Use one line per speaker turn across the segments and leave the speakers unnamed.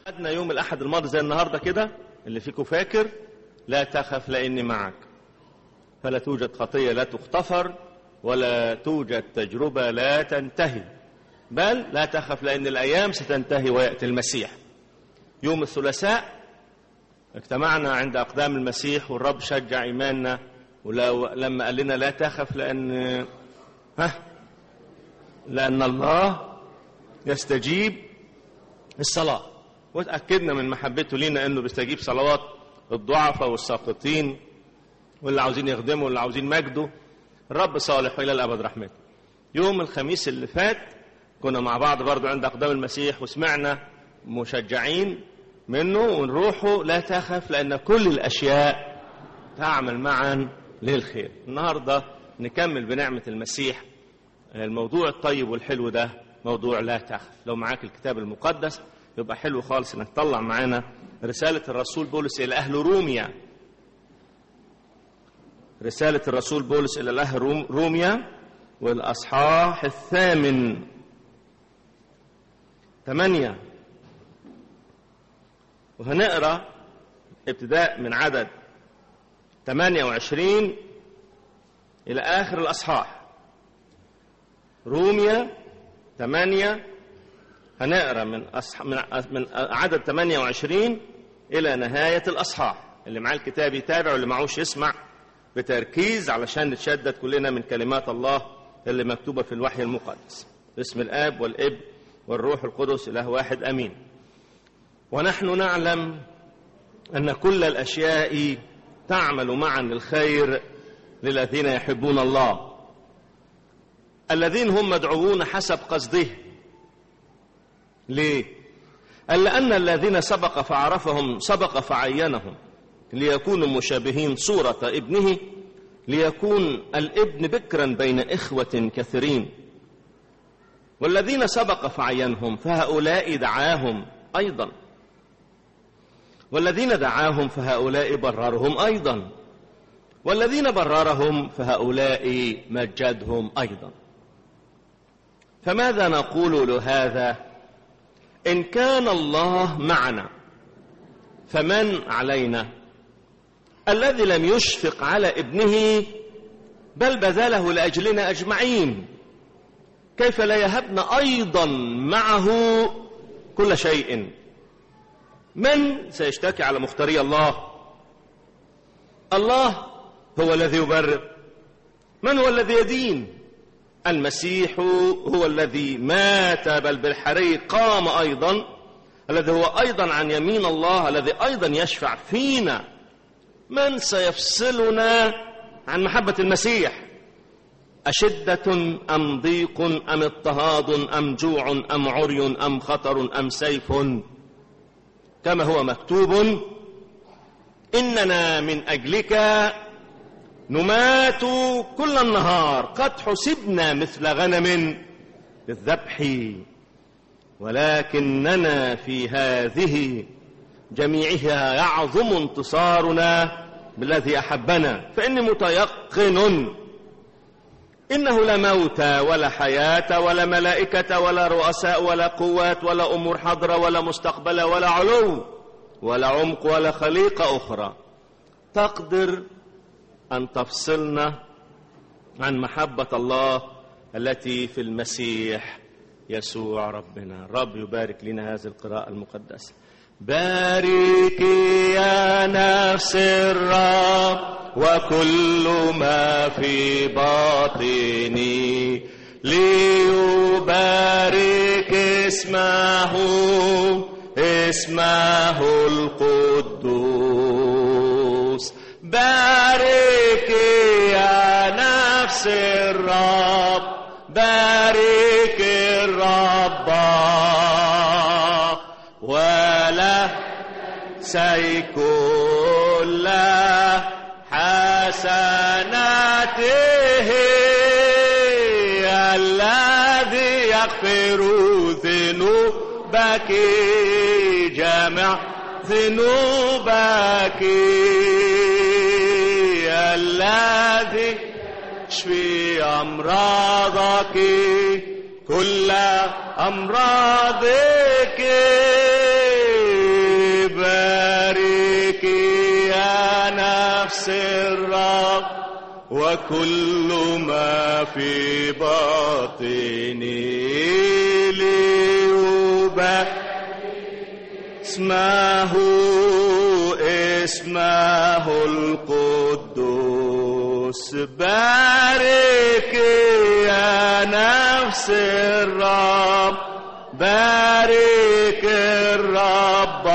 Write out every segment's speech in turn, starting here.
خدنا يوم الأحد الماضي زي النهاردة كده اللي فيكم فاكر لا تخف لأني معك فلا توجد خطية لا تغتفر ولا توجد تجربة لا تنتهي بل لا تخف لأن الأيام ستنتهي ويأتي المسيح يوم الثلاثاء اجتمعنا عند أقدام المسيح والرب شجع إيماننا ولما قال لنا لا تخف لأن ها لأن الله يستجيب الصلاة وتأكدنا من محبته لينا أنه بيستجيب صلوات الضعفاء والساقطين واللي عاوزين يخدموا واللي عاوزين مجده الرب صالح وإلى الأبد رحمته يوم الخميس اللي فات كنا مع بعض برضو عند أقدام المسيح وسمعنا مشجعين منه ونروحه لا تخف لأن كل الأشياء تعمل معا للخير النهاردة نكمل بنعمة المسيح الموضوع الطيب والحلو ده موضوع لا تخف لو معاك الكتاب المقدس يبقى حلو خالص انك تطلع معانا رسالة الرسول بولس إلى أهل روميا رسالة الرسول بولس إلى أهل روم روميا والأصحاح الثامن ثمانية وهنقرأ ابتداء من عدد 28 إلى آخر الأصحاح روميا 8 هنقرأ من, أصح... من... من عدد 28 إلى نهاية الأصحاح اللي معاه الكتاب يتابع واللي معهوش يسمع بتركيز علشان نتشدد كلنا من كلمات الله اللي مكتوبة في الوحي المقدس باسم الآب والابن والروح القدس إله واحد أمين ونحن نعلم أن كل الأشياء تعمل معا للخير للذين يحبون الله الذين هم مدعوون حسب قصده ليه قال لأن الذين سبق فعرفهم سبق فعينهم ليكونوا مشابهين صورة ابنه ليكون الابن بكرا بين إخوة كثيرين والذين سبق فعينهم فهؤلاء دعاهم أيضا والذين دعاهم فهؤلاء بررهم أيضا والذين بررهم فهؤلاء مجدهم أيضا فماذا نقول لهذا إن كان الله معنا فمن علينا الذي لم يشفق على ابنه بل بذله لأجلنا أجمعين كيف لا يهبنا أيضا معه كل شيء من سيشتكي على مختاري الله الله هو الذي يبرر من هو الذي يدين المسيح هو الذي مات بل بالحري قام أيضا الذي هو أيضا عن يمين الله الذي أيضا يشفع فينا من سيفصلنا عن محبة المسيح أشدة أم ضيق أم اضطهاد أم جوع أم عري أم خطر أم سيف كما هو مكتوب إننا من أجلك نمات كل النهار قد حسبنا مثل غنم للذبح ولكننا في هذه جميعها يعظم انتصارنا بالذي أحبنا فإني متيقن إنه لا موت ولا حياة ولا ملائكة ولا رؤساء ولا قوات ولا أمور حضرة ولا مستقبلة ولا علو ولا عمق ولا خليقة أخرى تقدر أن تفصلنا عن محبة الله التي في المسيح يسوع ربنا رب يبارك لنا هذه القراءة المقدسة باركي يا نفس الرب وكل ما في باطني ليبارك اسمه اسمه القدوس بارك يا نفس الرب بارك الرب ولا سيكون حسناته الذي يغفر ذنوبك جميع ذنوبك الذي يشفي أمراضك كل أمراضك نفس الرب وكل ما في باطني ليبارك اسمه اسمه القدوس بارك يا نفس الرب بارك الرب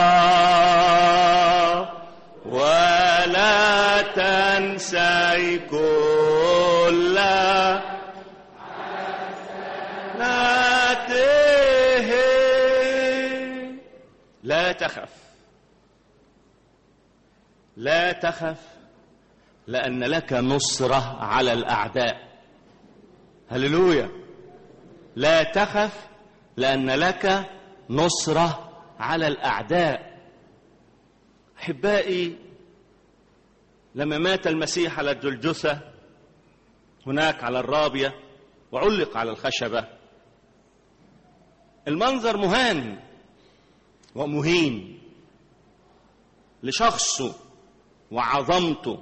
ولا تنسي كل ناته لا تخف لا تخف لأن لك نصرة على الأعداء هللويا لا تخف لأن لك نصرة على الأعداء أحبائي لما مات المسيح على الجلجثة هناك على الرابية وعلق على الخشبة المنظر مهان ومهين لشخصه وعظمته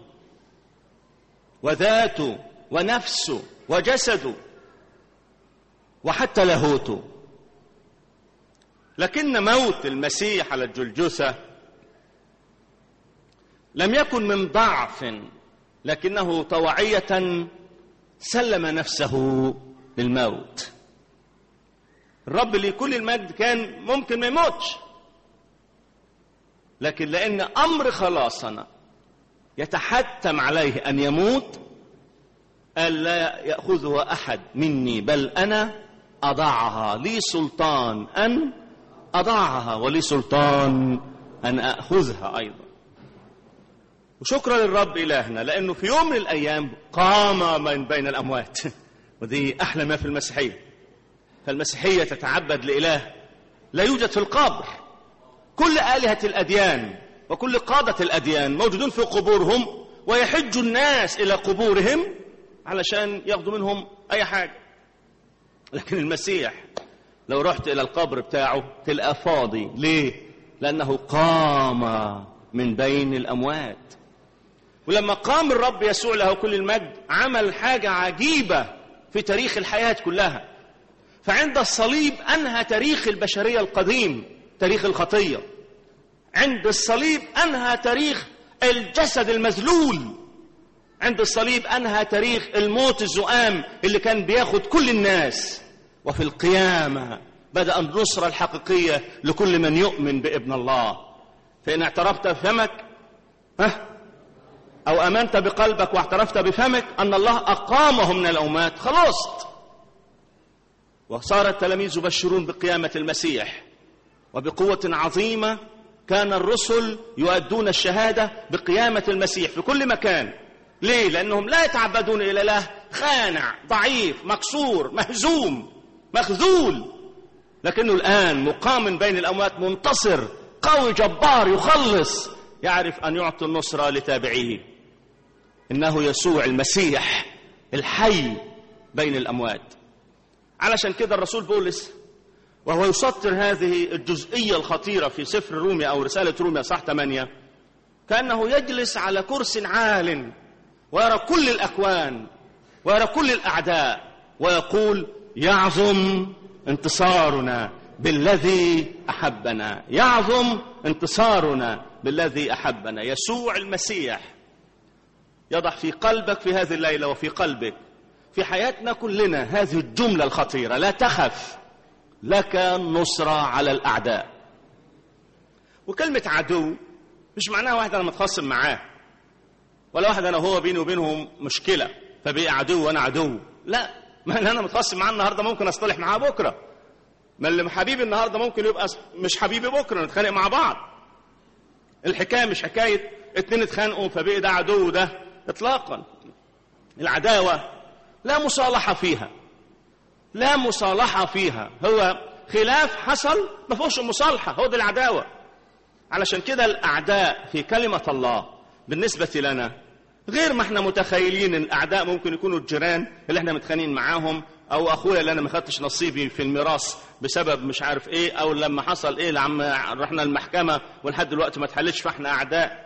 وذاته ونفسه وجسده وحتى لاهوته لكن موت المسيح على الجلجثة لم يكن من ضعف لكنه طوعية سلم نفسه للموت الرب لكل المجد كان ممكن ما يموتش لكن لأن أمر خلاصنا يتحتم عليه أن يموت قال لا يأخذها أحد مني بل أنا أضعها لي سلطان أن أضعها ولي سلطان أن أخذها أيضا وشكرا للرب إلهنا لأنه في يوم من الأيام قام من بين الأموات ودي أحلى ما في المسيحية فالمسيحية تتعبد لإله لا يوجد في القبر كل آلهة الأديان وكل قادة الأديان موجودون في قبورهم ويحج الناس إلى قبورهم علشان ياخدوا منهم أي حاجة لكن المسيح لو رحت إلى القبر بتاعه تلقى فاضي ليه؟ لأنه قام من بين الأموات ولما قام الرب يسوع له كل المجد عمل حاجة عجيبة في تاريخ الحياة كلها فعند الصليب أنهى تاريخ البشرية القديم تاريخ الخطية عند الصليب أنهى تاريخ الجسد المذلول عند الصليب أنهى تاريخ الموت الزؤام اللي كان بياخد كل الناس وفي القيامة بدأ النصرة الحقيقية لكل من يؤمن بابن الله فإن اعترفت بفمك ها أو أمنت بقلبك واعترفت بفمك أن الله أقامه من الأموات خلصت وصار التلاميذ يبشرون بقيامة المسيح وبقوة عظيمة كان الرسل يؤدون الشهادة بقيامة المسيح في كل مكان ليه؟ لأنهم لا يتعبدون إلى الله خانع ضعيف مكسور مهزوم مخذول لكنه الآن مقام بين الأموات منتصر قوي جبار يخلص يعرف أن يعطي النصرة لتابعيه إنه يسوع المسيح الحي بين الأموات علشان كده الرسول بولس وهو يسطر هذه الجزئية الخطيرة في سفر روميا أو رسالة روميا صح 8 كأنه يجلس على كرس عال ويرى كل الأكوان ويرى كل الأعداء ويقول يعظم انتصارنا بالذي أحبنا يعظم انتصارنا بالذي أحبنا يسوع المسيح يضع في قلبك في هذه الليلة وفي قلبك في حياتنا كلنا هذه الجملة الخطيرة لا تخف لك نصرة على الأعداء وكلمة عدو مش معناها واحد أنا متخاصم معاه ولا واحد أنا هو بيني وبينهم مشكلة فبقي عدو وأنا عدو لا ما أنا متخاصم معاه النهاردة ممكن أصطلح معاه بكرة ما اللي حبيبي النهاردة ممكن يبقى مش حبيبي بكرة نتخانق مع بعض الحكاية مش حكاية اتنين اتخانقوا فبقي ده عدو وده اطلاقا العداوة لا مصالحة فيها لا مصالحة فيها هو خلاف حصل ما فيهوش مصالحة هو دي العداوة علشان كده الأعداء في كلمة الله بالنسبة لنا غير ما احنا متخيلين ان الاعداء ممكن يكونوا الجيران اللي احنا متخانقين معاهم او اخويا اللي انا ما خدتش نصيبي في الميراث بسبب مش عارف ايه او لما حصل ايه لما رحنا المحكمه ولحد دلوقتي ما اتحلتش فاحنا اعداء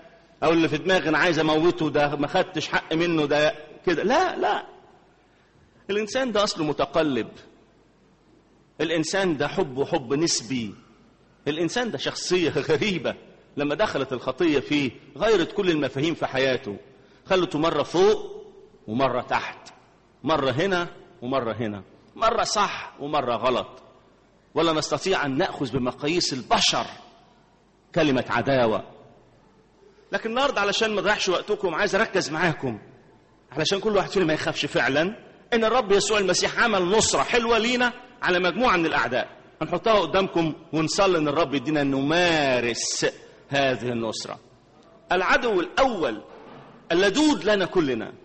او اللي في دماغي انا عايز اموته ده ما خدتش حق منه ده كده لا لا الانسان ده اصله متقلب الانسان ده حبه حب نسبي الانسان ده شخصيه غريبه لما دخلت الخطيه فيه غيرت كل المفاهيم في حياته خلته مره فوق ومره تحت مره هنا ومره هنا مره صح ومره غلط ولا نستطيع ان ناخذ بمقاييس البشر كلمه عداوه لكن النهارده علشان ما اضيعش وقتكم عايز اركز معاكم علشان كل واحد فينا ما يخافش فعلا ان الرب يسوع المسيح عمل نصره حلوه لينا على مجموعه من الاعداء هنحطها قدامكم ونصلي ان الرب يدينا ان نمارس هذه النصره العدو الاول اللدود لنا كلنا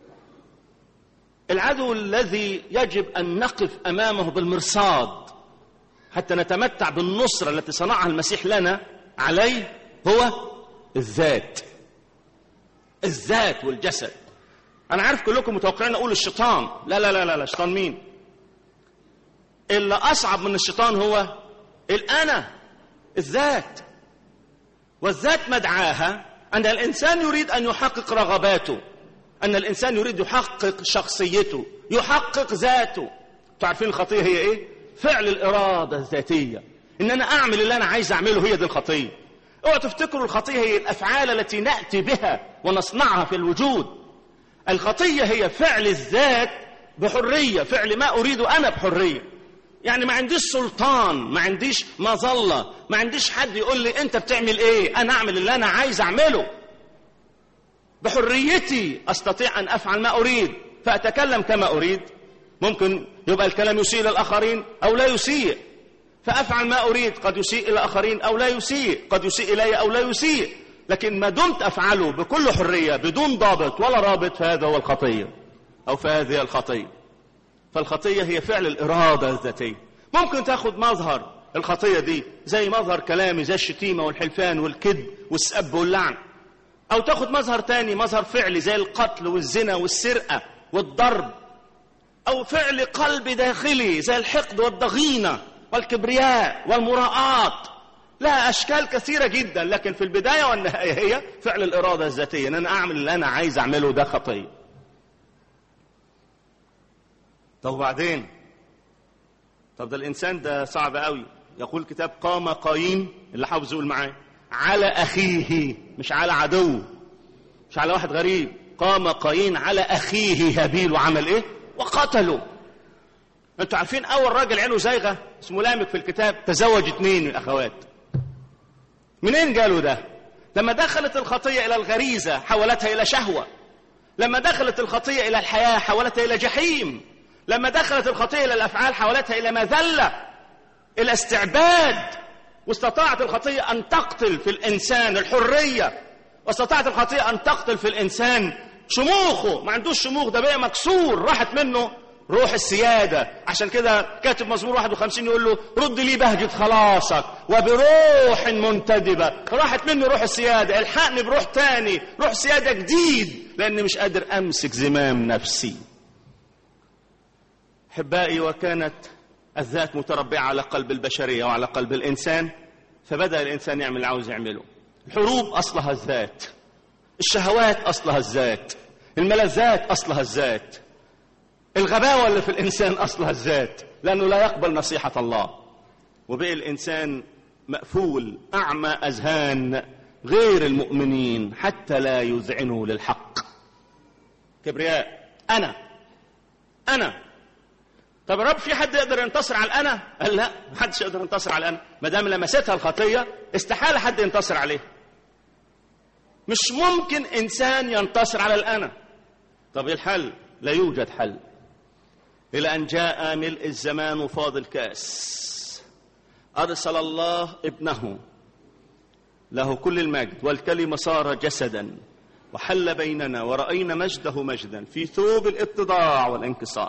العدو الذي يجب ان نقف امامه بالمرصاد حتى نتمتع بالنصره التي صنعها المسيح لنا عليه هو الذات الذات والجسد انا عارف كلكم متوقعين اقول الشيطان لا لا لا لا, لا الشيطان مين اللي اصعب من الشيطان هو الانا الذات والذات مدعاها ان الانسان يريد ان يحقق رغباته ان الانسان يريد يحقق شخصيته يحقق ذاته تعرفين الخطيه هي ايه فعل الاراده الذاتيه ان انا اعمل اللي انا عايز اعمله هي دي الخطيه اوعوا تفتكروا الخطيه هي الافعال التي ناتي بها ونصنعها في الوجود الخطيه هي فعل الذات بحريه فعل ما اريده انا بحريه يعني ما عنديش سلطان ما عنديش مظله ما عنديش حد يقول لي انت بتعمل ايه انا اعمل اللي انا عايز اعمله بحريتي استطيع ان افعل ما اريد فاتكلم كما اريد ممكن يبقى الكلام يسيء للاخرين او لا يسيء فافعل ما اريد قد يسيء الى الاخرين او لا يسيء قد يسيء الي او لا يسيء لكن ما دمت افعله بكل حريه بدون ضابط ولا رابط فهذا هو الخطيه او فهذه الخطيه فالخطيه هي فعل الاراده الذاتيه ممكن تاخد مظهر الخطيه دي زي مظهر كلامي زي الشتيمه والحلفان والكذب والسب واللعن او تاخد مظهر تاني مظهر فعلي زي القتل والزنا والسرقه والضرب او فعل قلبي داخلي زي الحقد والضغينه والكبرياء والمراءات لها اشكال كثيره جدا لكن في البدايه والنهايه هي فعل الاراده الذاتيه ان انا اعمل اللي انا عايز اعمله ده خطيه طب وبعدين طب ده الانسان ده صعب قوي يقول الكتاب قام قايين اللي حافظ يقول معاه على اخيه مش على عدو مش على واحد غريب قام قايين على اخيه هابيل وعمل ايه وقتله انتوا عارفين اول راجل عينه زايغه اسمه لامك في الكتاب تزوج اثنين من الاخوات منين جاله ده لما دخلت الخطيه الى الغريزه حولتها الى شهوه لما دخلت الخطيه الى الحياه حولتها الى جحيم لما دخلت الخطيه الى الافعال حولتها الى مذله الى استعباد واستطاعت الخطيه ان تقتل في الانسان الحريه واستطاعت الخطيه ان تقتل في الانسان شموخه ما عندوش شموخ ده بقى مكسور راحت منه روح السيادة عشان كده كاتب مزمور 51 يقول له رد لي بهجة خلاصك وبروح منتدبة راحت مني روح السيادة الحقني بروح تاني روح سيادة جديد لأني مش قادر أمسك زمام نفسي أحبائي وكانت الذات متربعة على قلب البشرية وعلى قلب الإنسان فبدأ الإنسان يعمل اللي عاوز يعمله الحروب أصلها الذات الشهوات أصلها الذات الملذات أصلها الذات الغباوة اللي في الإنسان أصلها الذات لأنه لا يقبل نصيحة الله وبقي الإنسان مقفول أعمى أذهان غير المؤمنين حتى لا يذعنوا للحق كبرياء أنا أنا طب يا رب في حد يقدر ينتصر على الأنا؟ قال لا محدش يقدر ينتصر على الأنا ما دام لمستها الخطية استحالة حد ينتصر عليها مش ممكن إنسان ينتصر على الأنا طب إيه الحل؟ لا يوجد حل إلى أن جاء ملء الزمان وفاض الكأس أرسل الله ابنه له كل المجد والكلمة صار جسدا وحل بيننا ورأينا مجده مجدا في ثوب الاتضاع والانكسار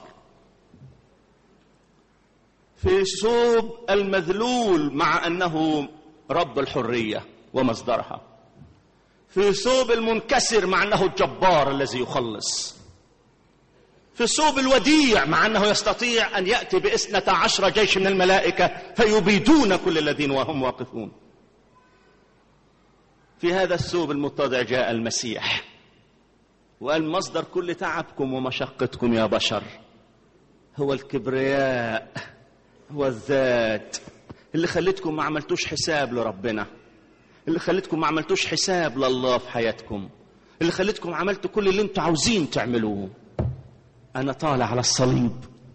في ثوب المذلول مع أنه رب الحرية ومصدرها في ثوب المنكسر مع أنه الجبار الذي يخلص في الثوب الوديع مع أنه يستطيع أن يأتي بإثنة عشر جيش من الملائكة فيبيدون كل الذين وهم واقفون في هذا الثوب المتضع جاء المسيح وقال مصدر كل تعبكم ومشقتكم يا بشر هو الكبرياء هو الذات اللي خليتكم ما عملتوش حساب لربنا اللي خليتكم ما عملتوش حساب لله في حياتكم اللي خليتكم عملتوا كل اللي انتوا عاوزين تعملوه انا طالع على الصليب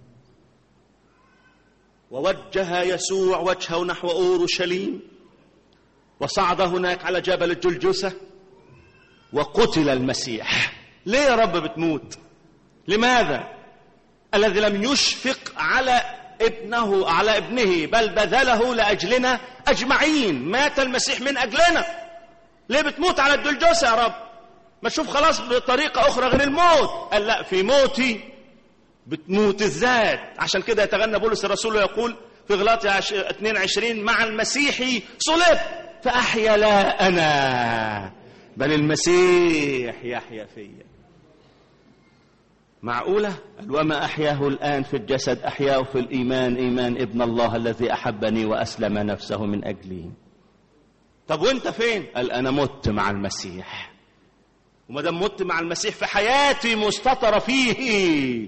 ووجه يسوع وجهه نحو اورشليم وصعد هناك على جبل الجلجسه وقتل المسيح ليه يا رب بتموت لماذا الذي لم يشفق على ابنه على ابنه بل بذله لاجلنا اجمعين مات المسيح من اجلنا ليه بتموت على الدلجوسه يا رب ما تشوف خلاص بطريقه اخرى غير الموت قال لا في موتي بتموت الذات عشان كده يتغنى بولس الرسول ويقول في غلاطي 22 مع المسيح صلب فاحيا لا انا بل المسيح يحيا فيا معقولة؟ قال وما أحياه الآن في الجسد أحياه في الإيمان إيمان ابن الله الذي أحبني وأسلم نفسه من أجلي طب وانت فين؟ قال أنا مت مع المسيح وما دام مت مع المسيح في حياتي مستطرة فيه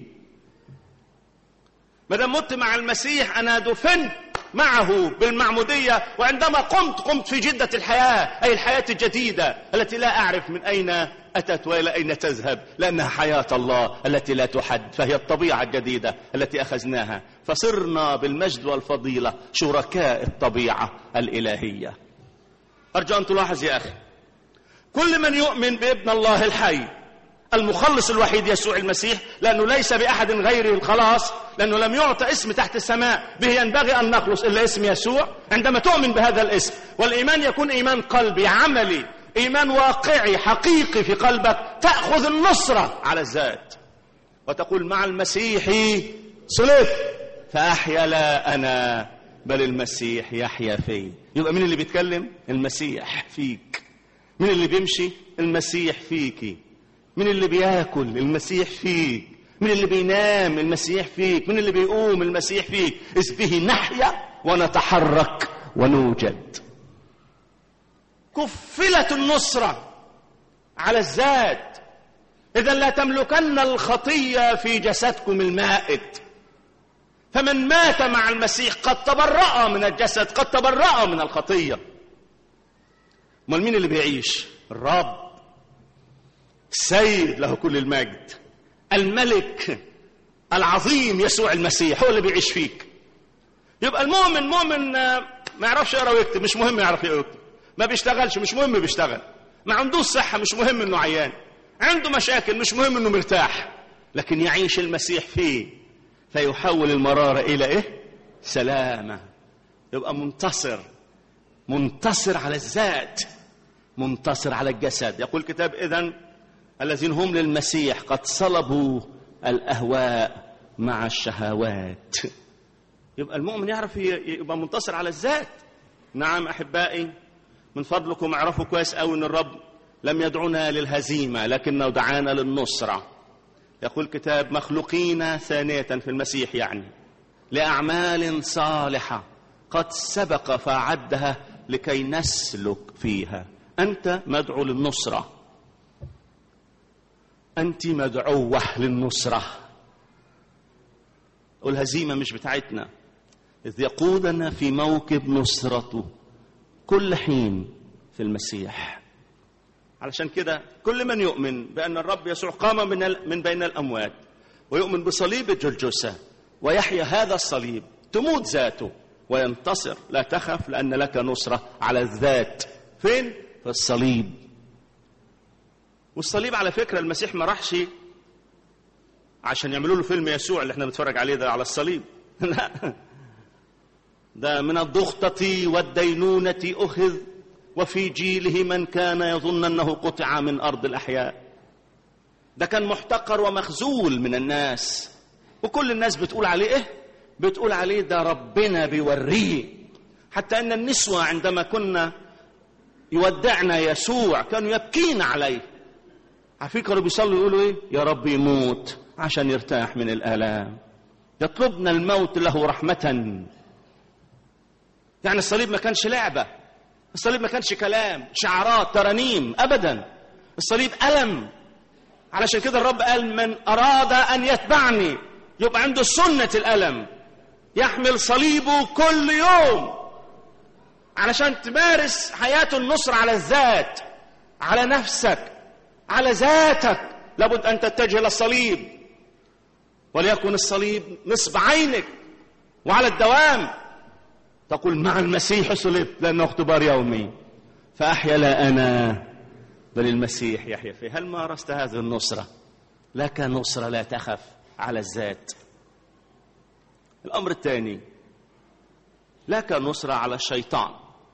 ما دام مت مع المسيح أنا دفنت معه بالمعمودية وعندما قمت قمت في جدة الحياة أي الحياة الجديدة التي لا أعرف من أين أتت وإلى أين تذهب لأنها حياة الله التي لا تحد فهي الطبيعة الجديدة التي أخذناها فصرنا بالمجد والفضيلة شركاء الطبيعة الإلهية أرجو أن تلاحظ يا أخي كل من يؤمن بابن الله الحي المخلص الوحيد يسوع المسيح لأنه ليس بأحد غيره الخلاص لأنه لم يعطى اسم تحت السماء به ينبغي أن نخلص إلا اسم يسوع عندما تؤمن بهذا الاسم والإيمان يكون إيمان قلبي عملي إيمان واقعي حقيقي في قلبك تأخذ النصرة على الذات وتقول مع المسيح صلب فأحيا لا أنا بل المسيح يحيا في يبقى مين اللي بيتكلم المسيح فيك مين اللي بيمشي المسيح فيكي مين اللي بياكل المسيح فيك مين اللي بينام المسيح فيك مين اللي بيقوم المسيح فيك إذ به نحيا ونتحرك ونوجد كفلت النصرة على الذات إذا لا تملكن الخطية في جسدكم المائت فمن مات مع المسيح قد تبرأ من الجسد قد تبرأ من الخطية امال مين اللي بيعيش الرب السيد له كل المجد الملك العظيم يسوع المسيح هو اللي بيعيش فيك يبقى المؤمن مؤمن ما يعرفش يقرا ويكتب مش مهم يعرف يقرا ويكتب ما بيشتغلش مش مهم بيشتغل ما عندوش صحة مش مهم انه عيان عنده مشاكل مش مهم انه مرتاح لكن يعيش المسيح فيه فيحول المرارة إلى إيه؟ سلامة يبقى منتصر منتصر على الذات منتصر على الجسد يقول الكتاب إذن الذين هم للمسيح قد صلبوا الأهواء مع الشهوات يبقى المؤمن يعرف يبقى منتصر على الذات نعم أحبائي من فضلكم اعرفوا كويس قوي ان الرب لم يدعونا للهزيمه لكنه دعانا للنصره يقول الكتاب مخلوقين ثانيه في المسيح يعني لاعمال صالحه قد سبق فاعدها لكي نسلك فيها انت مدعو للنصره انت مدعوه للنصره والهزيمه مش بتاعتنا اذ يقودنا في موكب نصرته كل حين في المسيح علشان كده كل من يؤمن بأن الرب يسوع قام من, من بين الأموات ويؤمن بصليب الجلجسة ويحيا هذا الصليب تموت ذاته وينتصر لا تخف لأن لك نصرة على الذات فين؟ في الصليب والصليب على فكرة المسيح ما راحش عشان يعملوا له فيلم يسوع اللي احنا بنتفرج عليه ده على الصليب لا ده من الضغطة والدينونة أخذ وفي جيله من كان يظن أنه قطع من أرض الأحياء ده كان محتقر ومخزول من الناس وكل الناس بتقول عليه إيه؟ بتقول عليه ده ربنا بيوريه حتى أن النسوة عندما كنا يودعنا يسوع كانوا يبكين عليه عارفين كانوا بيصلوا يقولوا إيه؟ يا رب يموت عشان يرتاح من الآلام يطلبنا الموت له رحمة يعني الصليب ما كانش لعبة الصليب ما كانش كلام شعارات ترانيم ابدا الصليب الم علشان كده الرب قال من اراد ان يتبعني يبقى عنده سنه الالم يحمل صليبه كل يوم علشان تمارس حياه النصر على الذات على نفسك على ذاتك لابد ان تتجه الى الصليب وليكن الصليب نصب عينك وعلى الدوام تقول مع المسيح صلبت لانه اختبار يومي فاحيا لا انا بل المسيح يحيا فيه هل مارست هذه النصره لك نصره لا تخف على الذات الامر الثاني لك نصره على الشيطان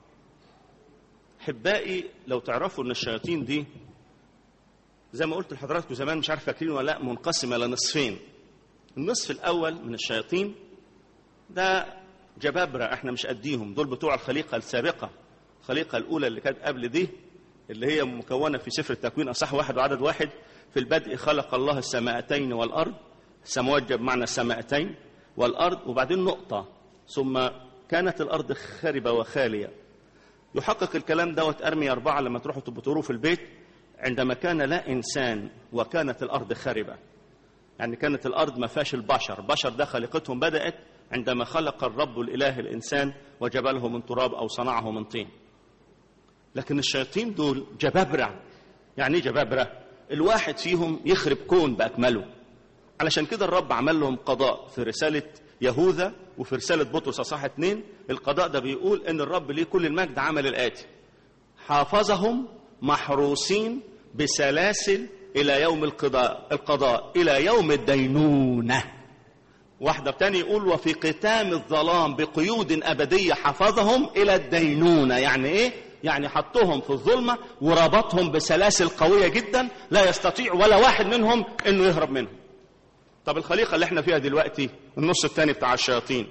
احبائي لو تعرفوا ان الشياطين دي زي ما قلت لحضراتكم زمان مش عارف فاكرين ولا لا منقسمه لنصفين النصف الاول من الشياطين ده جبابره احنا مش قديهم دول بتوع الخليقه السابقه الخليقه الاولى اللي كانت قبل دي اللي هي مكونه في سفر التكوين اصح واحد وعدد واحد في البدء خلق الله السماءتين والارض السماوات بمعنى السماءتين والارض وبعدين نقطه ثم كانت الارض خربه وخاليه يحقق الكلام دوت ارمي اربعه لما تروحوا تبطروه في البيت عندما كان لا انسان وكانت الارض خربه يعني كانت الارض ما فيهاش البشر البشر ده خليقتهم بدات عندما خلق الرب الاله الانسان وجبله من تراب او صنعه من طين لكن الشياطين دول جبابره يعني ايه جبابره الواحد فيهم يخرب كون باكمله علشان كده الرب عمل لهم قضاء في رساله يهوذا وفي رساله بطرس اصحاح اتنين القضاء ده بيقول ان الرب ليه كل المجد عمل الاتي حافظهم محروسين بسلاسل الى يوم القضاء القضاء الى يوم الدينونه واحدة تاني يقول وفي قتام الظلام بقيود أبدية حفظهم إلى الدينونة يعني إيه؟ يعني حطهم في الظلمة وربطهم بسلاسل قوية جدا لا يستطيع ولا واحد منهم إنه يهرب منهم طب الخليقة اللي احنا فيها دلوقتي النص الثاني بتاع الشياطين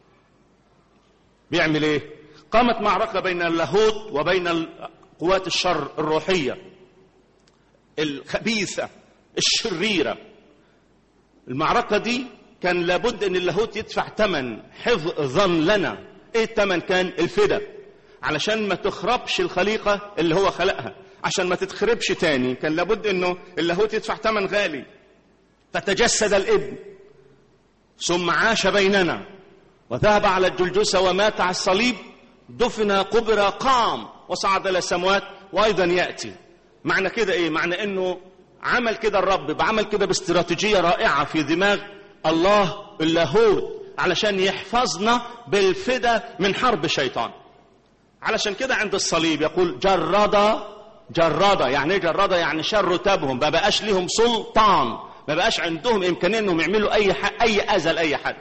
بيعمل ايه قامت معركة بين اللاهوت وبين قوات الشر الروحية الخبيثة الشريرة المعركة دي كان لابد ان اللاهوت يدفع ثمن حفظا لنا ايه الثمن كان الفدا علشان ما تخربش الخليقة اللي هو خلقها عشان ما تتخربش تاني كان لابد انه اللاهوت يدفع ثمن غالي فتجسد الابن ثم عاش بيننا وذهب على الجلجسة ومات على الصليب دفن قبر قام وصعد الى السماوات وايضا ياتي معنى كده ايه معنى انه عمل كده الرب بعمل كده باستراتيجيه رائعه في دماغ الله اللاهوت علشان يحفظنا بالفدا من حرب الشيطان علشان كده عند الصليب يقول جرد جرد يعني ايه جرد يعني شر تابهم ما بقاش ليهم سلطان ما بقاش عندهم امكانيه انهم يعملوا اي حق اي اذى لاي حد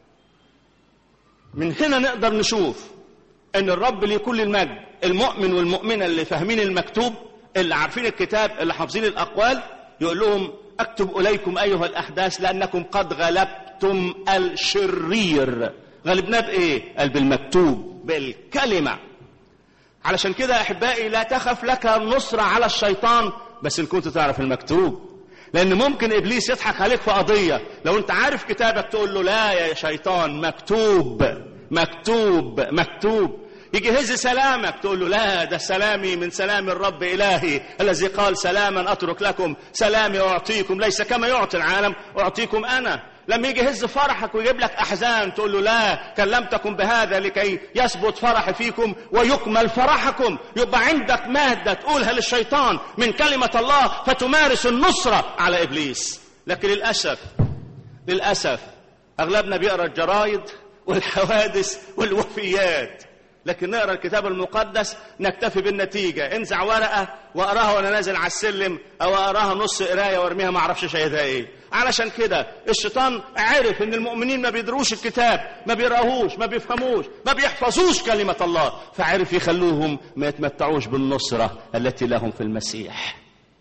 من هنا نقدر نشوف ان الرب ليه كل المجد المؤمن والمؤمنه اللي فاهمين المكتوب اللي عارفين الكتاب اللي حافظين الاقوال يقول لهم اكتب اليكم ايها الاحداث لانكم قد غلبتم الشرير غلبناه بايه قال بالمكتوب بالكلمه علشان كده احبائي لا تخف لك النصر على الشيطان بس ان كنت تعرف المكتوب لان ممكن ابليس يضحك عليك في قضيه لو انت عارف كتابك تقول له لا يا شيطان مكتوب مكتوب مكتوب يجي هز سلامك تقول له لا ده سلامي من سلام الرب إلهي الذي قال سلاما أترك لكم سلامي أعطيكم ليس كما يعطي العالم أعطيكم أنا لما يجي يهز فرحك ويجيب لك أحزان تقول له لا كلمتكم بهذا لكي يثبت فرحي فيكم ويكمل فرحكم يبقى عندك مادة تقولها للشيطان من كلمة الله فتمارس النصرة على إبليس لكن للأسف للأسف أغلبنا بيقرأ الجرايد والحوادث والوفيات لكن نقرا الكتاب المقدس نكتفي بالنتيجه انزع ورقه واقراها وانا نازل على السلم او اقراها نص قرايه وارميها ما اعرفش شايفها ايه علشان كده الشيطان عرف ان المؤمنين ما بيدروش الكتاب ما بيقراهوش ما بيفهموش ما بيحفظوش كلمه الله فعرف يخلوهم ما يتمتعوش بالنصره التي لهم في المسيح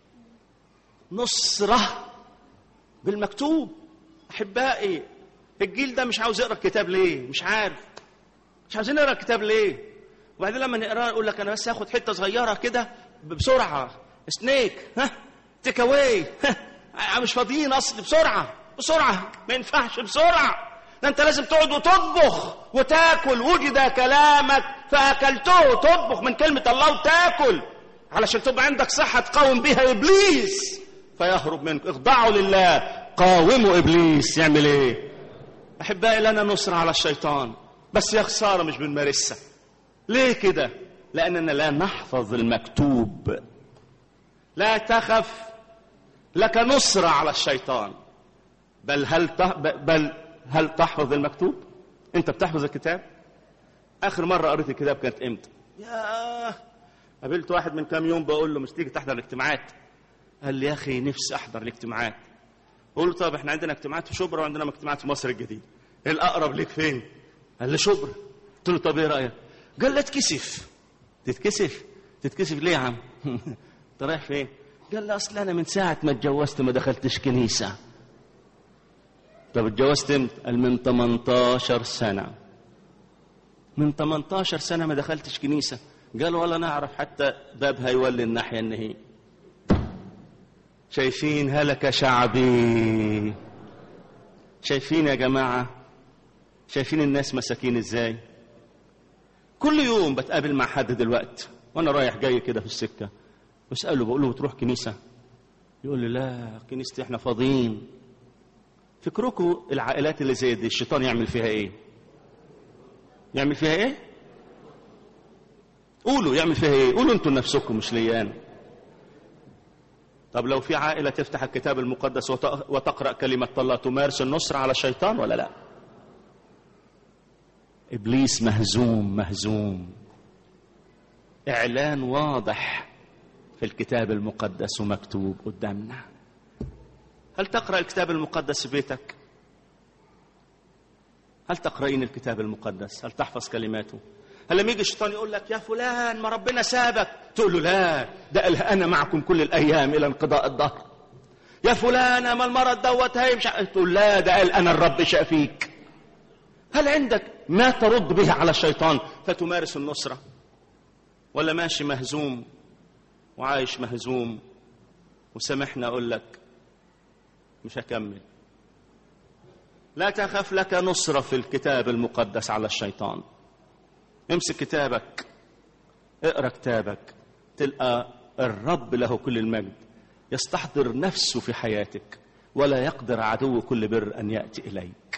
نصره بالمكتوب احبائي الجيل ده مش عاوز يقرا الكتاب ليه مش عارف مش عاوزين نقرا الكتاب ليه وبعدين لما نقراه يقول لك انا بس هاخد حته صغيره كده بسرعه سنيك ها تيك اواي مش فاضيين اصل بسرعه بسرعه ما ينفعش بسرعه
ده انت لازم تقعد وتطبخ وتاكل وجد كلامك فاكلته تطبخ من كلمه الله وتاكل علشان تبقى عندك صحه تقاوم بها ابليس فيهرب منك اخضعوا لله قاوموا ابليس يعمل ايه احبائي لنا نصر على الشيطان بس يا خساره مش بنمارسها ليه كده لاننا لا نحفظ المكتوب لا تخف لك نصرة على الشيطان بل هل بل هل تحفظ المكتوب؟ أنت بتحفظ الكتاب؟ آخر مرة قريت الكتاب كانت إمتى؟ يا قابلت واحد من كام يوم بقول له مش تيجي تحضر الاجتماعات؟ قال لي يا أخي نفسي أحضر الاجتماعات. قول له طب إحنا عندنا اجتماعات في شبرا وعندنا اجتماعات في مصر الجديدة. الأقرب ليك فين؟ قال لي شبرا. قلت له طب إيه رأيك؟ قال لي اتكسف. تتكسف؟ تتكسف ليه يا عم؟ أنت رايح فين؟ قال لي اصل انا من ساعه ما اتجوزت ما دخلتش كنيسه طب اتجوزت امتى قال من 18 سنه من 18 سنه ما دخلتش كنيسه قال ولا نعرف حتى بابها يولي الناحيه النهي شايفين هلك شعبي شايفين يا جماعه شايفين الناس مساكين ازاي كل يوم بتقابل مع حد دلوقتي وانا رايح جاي كده في السكه بسأله بقول له بتروح كنيسة يقول لي لا كنيستي احنا فاضيين فكركم العائلات اللي زي دي الشيطان يعمل فيها ايه يعمل فيها ايه قولوا يعمل فيها ايه قولوا انتوا لنفسكم مش ليا انا طب لو في عائلة تفتح الكتاب المقدس وتقرأ كلمة الله تمارس النصر على الشيطان ولا لا إبليس مهزوم مهزوم إعلان واضح في الكتاب المقدس ومكتوب قدامنا هل تقرأ الكتاب المقدس في بيتك هل تقرأين الكتاب المقدس هل تحفظ كلماته هل لما يجي الشيطان يقول لك يا فلان ما ربنا سابك تقول له لا ده قال انا معكم كل الايام الى انقضاء الدهر يا فلان ما المرض دوت هي مش تقول لا ده قال انا الرب شافيك هل عندك ما ترد به على الشيطان فتمارس النصره ولا ماشي مهزوم وعايش مهزوم وسامحنا اقول لك مش هكمل لا تخف لك نصرة في الكتاب المقدس على الشيطان امسك كتابك اقرا كتابك تلقى الرب له كل المجد يستحضر نفسه في حياتك ولا يقدر عدو كل بر ان ياتي اليك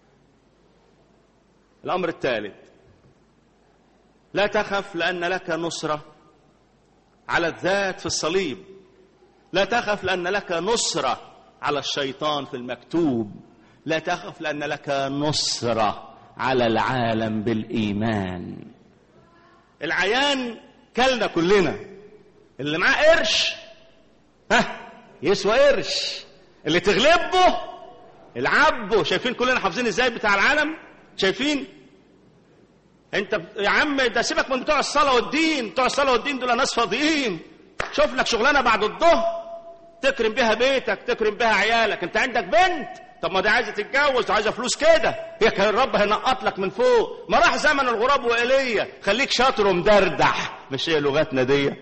الامر الثالث لا تخف لان لك نصره على الذات في الصليب لا تخف لان لك نصره على الشيطان في المكتوب لا تخف لان لك نصره على العالم بالايمان العيان كلنا كلنا اللي معاه قرش ها يسوى قرش اللي تغلبه العبه شايفين كلنا حافظين ازاي بتاع العالم شايفين انت يا عم ده سيبك من بتوع الصلاه والدين بتوع الصلاه والدين دول ناس فاضيين شوف لك شغلانه بعد الظهر تكرم بيها بيتك تكرم بيها عيالك انت عندك بنت طب ما دي عايزه تتجوز عايزه فلوس كده هي كان الرب هينقط لك من فوق ما راح زمن الغراب وإيليا خليك شاطر ومدردح مش هي لغتنا دي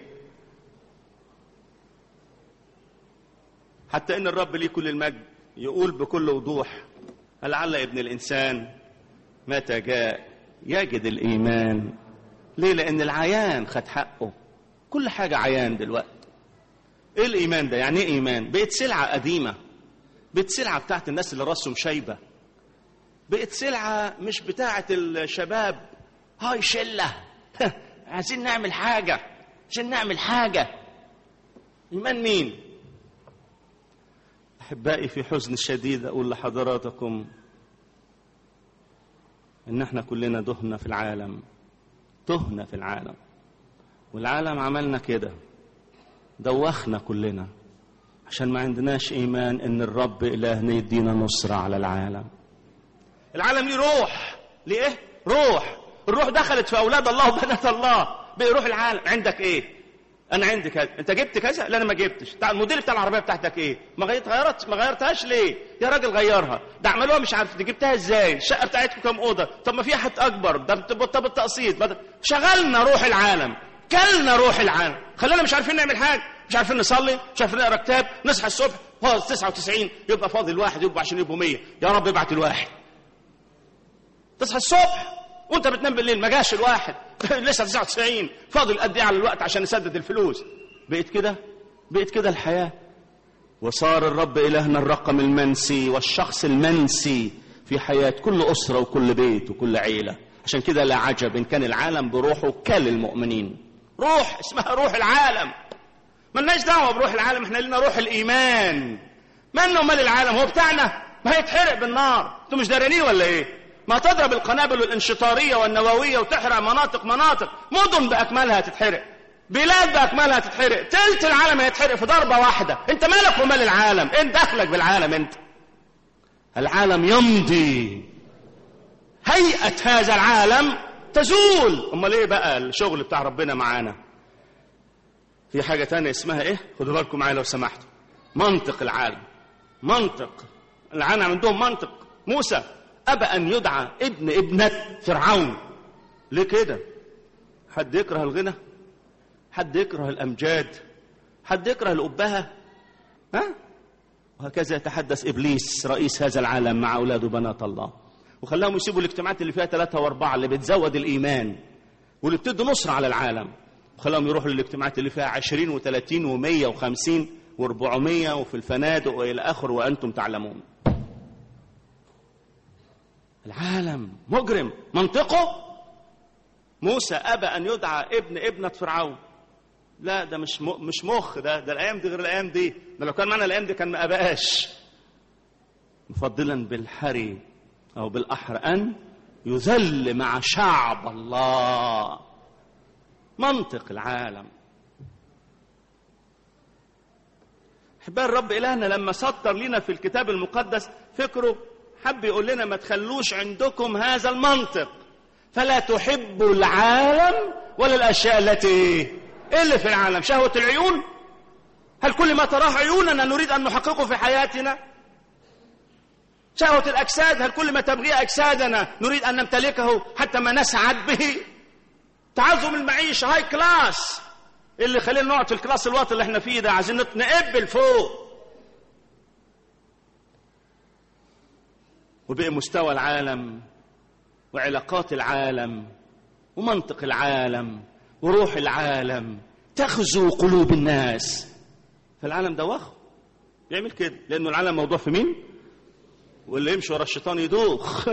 حتى ان الرب ليه كل المجد يقول بكل وضوح لعل ابن الانسان متى جاء يجد الايمان ليه لان العيان خد حقه كل حاجه عيان دلوقتي ايه الايمان ده يعني ايه ايمان بقت سلعه قديمه بقت سلعه بتاعت الناس اللي راسهم شايبه بقت سلعه مش بتاعت الشباب هاي شله عايزين نعمل حاجه عشان نعمل حاجه ايمان مين احبائي في حزن شديد اقول لحضراتكم ان احنا كلنا دهنا في العالم تهنا في العالم والعالم عملنا كده دوخنا كلنا عشان ما عندناش ايمان ان الرب الهنا يدينا نصرة على العالم العالم ليه روح ليه ايه روح الروح دخلت في اولاد الله وبنات الله بقى روح العالم عندك ايه انا عندي كذا انت جبت كذا لا انا ما جبتش بتاع الموديل بتاع العربيه بتاعتك ايه ما غيرت ما غيرتهاش ليه يا راجل غيرها ده عملوها مش عارف دي جبتها ازاي الشقه بتاعتكم كام اوضه طب ما فيها حد اكبر ده طب التقسيط شغلنا روح العالم كلنا روح العالم خلينا مش عارفين نعمل حاجه مش عارفين نصلي مش عارفين نقرا كتاب نصحى الصبح فاضل 99 يبقى فاضل واحد يبقى عشان يبقوا 100 يا رب ابعت الواحد تصحى الصبح وانت بتنام بالليل ما جاش الواحد لسه 99 فاضل قد ايه على الوقت عشان يسدد الفلوس بقيت كده بقيت كده الحياه وصار الرب إلهنا الرقم المنسي والشخص المنسي في حياة كل أسرة وكل بيت وكل عيلة عشان كده لا عجب إن كان العالم بروحه كالمؤمنين روح اسمها روح العالم ملناش دعوة بروح العالم احنا لنا روح الإيمان منه مال العالم هو بتاعنا ما هيتحرق بالنار انتوا مش دارانين ولا ايه ما تضرب القنابل الانشطارية والنووية وتحرق مناطق مناطق مدن بأكملها تتحرق بلاد بأكملها تتحرق تلت العالم هيتحرق في ضربة واحدة انت مالك ومال العالم انت دخلك بالعالم انت العالم يمضي هيئة هذا العالم تزول امال ايه بقى الشغل بتاع ربنا معانا في حاجة تانية اسمها ايه خدوا بالكم معايا لو سمحتوا منطق العالم منطق العالم عندهم منطق موسى أبى أن يدعى ابن ابنة فرعون ليه كده حد يكره الغنى حد يكره الأمجاد حد يكره الأبهة ها وهكذا يتحدث إبليس رئيس هذا العالم مع أولاد وبنات الله وخلاهم يسيبوا الاجتماعات اللي فيها ثلاثة وأربعة اللي بتزود الإيمان واللي بتدي نصرة على العالم وخلاهم يروحوا للاجتماعات اللي فيها عشرين وثلاثين ومية وخمسين واربعمية وفي الفنادق وإلى آخر وأنتم تعلمون العالم مجرم منطقه موسى أبى أن يدعى ابن ابنة فرعون لا ده مش م... مش مخ ده ده الأيام دي غير الأيام دي ده لو كان معنا الأيام دي كان ما أبقاش مفضلا بالحري أو بالأحرى أن يذل مع شعب الله منطق العالم احباء الرب إلهنا لما سطر لنا في الكتاب المقدس فكره حب يقول لنا ما تخلوش عندكم هذا المنطق فلا تحبوا العالم ولا الأشياء التي إيه اللي في العالم شهوة العيون هل كل ما تراه عيوننا نريد أن نحققه في حياتنا شهوة الأجساد هل كل ما تبغيه أجسادنا نريد أن نمتلكه حتى ما نسعد به تعظم المعيشة هاي كلاس اللي خلينا نقعد في الكلاس الواطي اللي احنا فيه ده عايزين نقبل فوق وبقي مستوى العالم وعلاقات العالم ومنطق العالم وروح العالم تغزو قلوب الناس فالعالم ده وخ يعمل كده لانه العالم موضوع في مين واللي يمشي ورا الشيطان يدوخ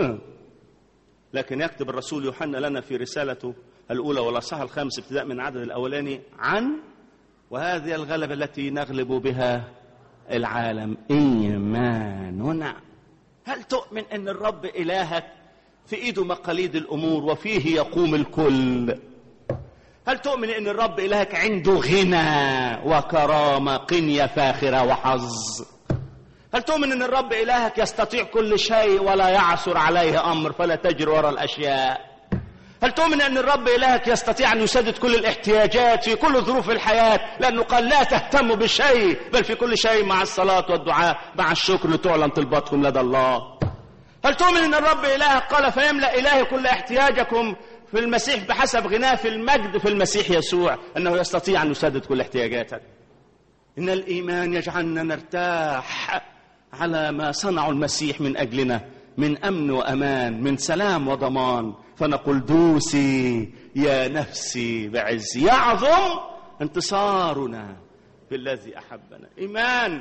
لكن يكتب الرسول يوحنا لنا في رسالته الأولى والأصحاح الخامس ابتداء من العدد الأولاني عن وهذه الغلبة التي نغلب بها العالم إيماننا هل تؤمن أن الرب إلهك في إيده مقاليد الأمور وفيه يقوم الكل هل تؤمن أن الرب إلهك عنده غنى وكرامة قنية فاخرة وحظ هل تؤمن أن الرب إلهك يستطيع كل شيء ولا يعثر عليه أمر فلا تجري وراء الأشياء هل تؤمن أن الرب إلهك يستطيع أن يسدد كل الاحتياجات في كل ظروف الحياة لأنه قال لا تهتموا بشيء بل في كل شيء مع الصلاة والدعاء مع الشكر لتعلن طلباتكم لدى الله هل تؤمن أن الرب إلهك قال فيملأ إلهي كل احتياجكم في المسيح بحسب غناه في المجد في المسيح يسوع أنه يستطيع أن يسدد كل احتياجاتك إن الإيمان يجعلنا نرتاح على ما صنعه المسيح من أجلنا من أمن وأمان من سلام وضمان فنقول دوسي يا نفسي بعز يعظم انتصارنا بالذي أحبنا إيمان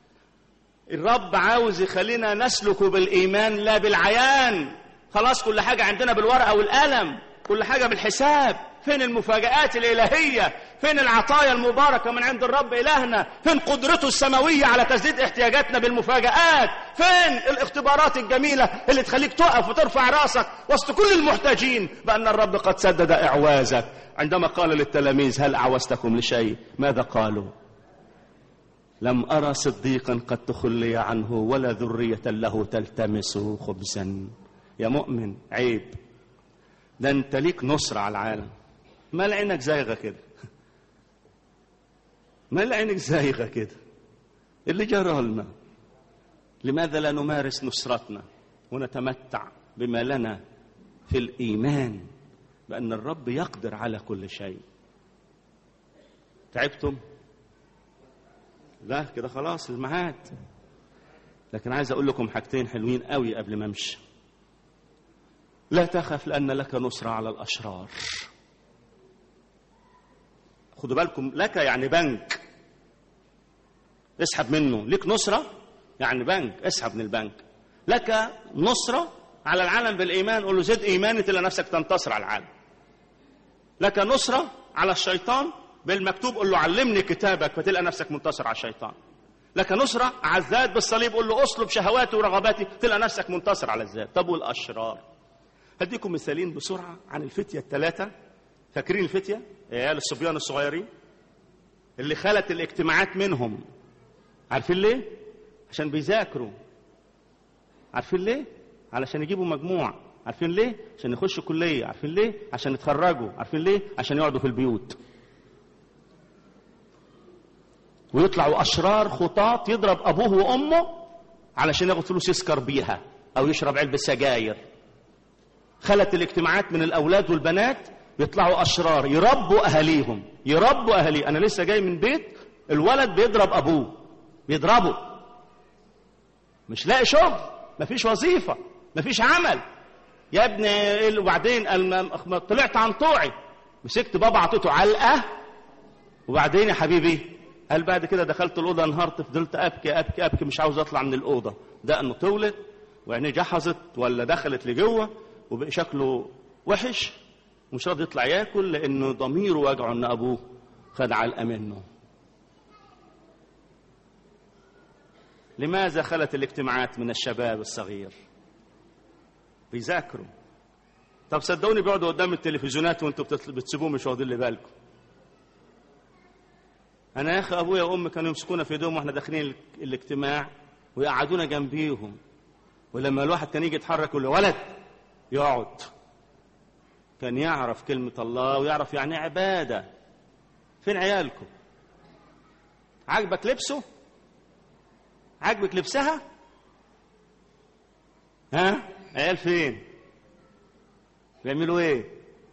الرب عاوز يخلينا نسلك بالإيمان لا بالعيان خلاص كل حاجة عندنا بالورقة والقلم كل حاجة بالحساب فين المفاجآت الإلهية فين العطايا المباركة من عند الرب إلهنا فين قدرته السماوية على تسديد احتياجاتنا بالمفاجآت فين الاختبارات الجميلة اللي تخليك تقف وترفع راسك وسط كل المحتاجين بأن الرب قد سدد إعوازك عندما قال للتلاميذ هل أعوزتكم لشيء ماذا قالوا لم أرى صديقا قد تخلي عنه ولا ذرية له تلتمس خبزا يا مؤمن عيب ده انت ليك نصر على العالم مال عينك زايغه كده مال عينك زايغه كده اللي جرى لنا لماذا لا نمارس نصرتنا ونتمتع بما لنا في الايمان بان الرب يقدر على كل شيء تعبتم لا كده خلاص الميعاد لكن عايز اقول لكم حاجتين حلوين قوي قبل ما امشي لا تخف لأن لك نصرة على الأشرار خدوا بالكم لك يعني بنك اسحب منه ليك نصرة يعني بنك اسحب من البنك لك نصرة على العالم بالإيمان قول له زد إيماني تلاقي نفسك تنتصر على العالم لك نصرة على الشيطان بالمكتوب قول له علمني كتابك فتلقى نفسك منتصر على الشيطان لك نصرة على الذات بالصليب قول له اصلب شهواتي ورغباتي تلقى نفسك منتصر على الذات طب والأشرار هديكم مثالين بسرعة عن الفتية الثلاثة فاكرين الفتية عيال الصبيان الصغيرين اللي خلت الاجتماعات منهم عارفين ليه عشان بيذاكروا عارفين ليه علشان يجيبوا مجموع عارفين ليه عشان يخشوا كلية عارفين ليه عشان يتخرجوا عارفين ليه عشان يقعدوا في البيوت ويطلعوا أشرار خطاط يضرب أبوه وأمه علشان ياخد فلوس يسكر بيها أو يشرب علبة سجاير خلت الاجتماعات من الأولاد والبنات يطلعوا أشرار يربوا أهاليهم يربوا أهالي أنا لسه جاي من بيت الولد بيضرب أبوه بيضربه مش لاقي شغل مفيش وظيفة مفيش عمل يا ابني إيه وبعدين الم- طلعت عن طوعي مسكت بابا عطيته علقة وبعدين يا حبيبي قال بعد كده دخلت الأوضة انهارت فضلت أبكي أبكي أبكي مش عاوز أطلع من الأوضة دقنه طولت وعينيه جحظت ولا دخلت لجوه وبقى شكله وحش ومش راضي يطلع ياكل لأنه ضميره وجعه إن أبوه خد علقة منه لماذا خلت الاجتماعات من الشباب الصغير بيذاكروا طب صدقوني بيقعدوا قدام التلفزيونات وانتوا بتطل- بتسيبوهم مش واخدين لي بالكم انا يا اخي ابويا وامي كانوا يمسكونا في ايديهم واحنا داخلين ال- الاجتماع ويقعدونا جنبيهم ولما الواحد كان يجي يتحرك يقول له ولد يقعد كان يعرف كلمة الله ويعرف يعني عبادة فين عيالكم عاجبك لبسه عاجبك لبسها ها عيال فين بيعملوا ايه